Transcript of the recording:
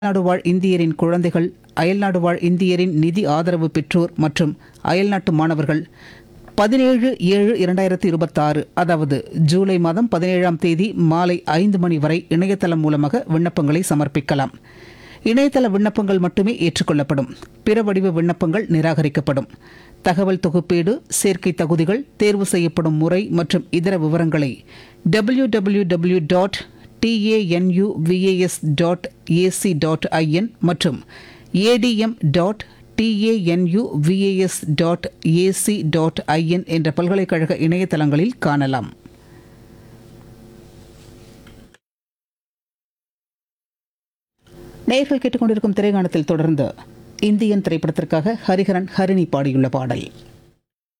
அயல்நாடு வாழ் இந்தியரின் குழந்தைகள் அயல்நாடு வாழ் இந்தியரின் நிதி ஆதரவு பெற்றோர் மற்றும் அயல்நாட்டு மாணவர்கள் பதினேழு ஏழு இரண்டாயிரத்தி இருபத்தாறு அதாவது ஜூலை மாதம் பதினேழாம் தேதி மாலை ஐந்து மணி வரை இணையதளம் மூலமாக விண்ணப்பங்களை சமர்ப்பிக்கலாம் இணையதள விண்ணப்பங்கள் மட்டுமே ஏற்றுக்கொள்ளப்படும் பிற வடிவ விண்ணப்பங்கள் நிராகரிக்கப்படும் தகவல் தொகுப்பீடு சேர்க்கை தகுதிகள் தேர்வு செய்யப்படும் முறை மற்றும் இதர விவரங்களை W W W dot TANUVAS dot AC dot IN மற்றும் ADM dot TANUVAS dot AC dot IN என்ற பல்கலைக்கழக இணையதளங்களில் காணலாம் நேர்கள் கேட்டுக்கொண்டிருக்கும் திரைக்காணத்தில் தொடர்ந்து இந்தியன் திரைப்படத்திற்காக ஹரிஹரன் ஹரிணி பாடியுள்ள பாடல்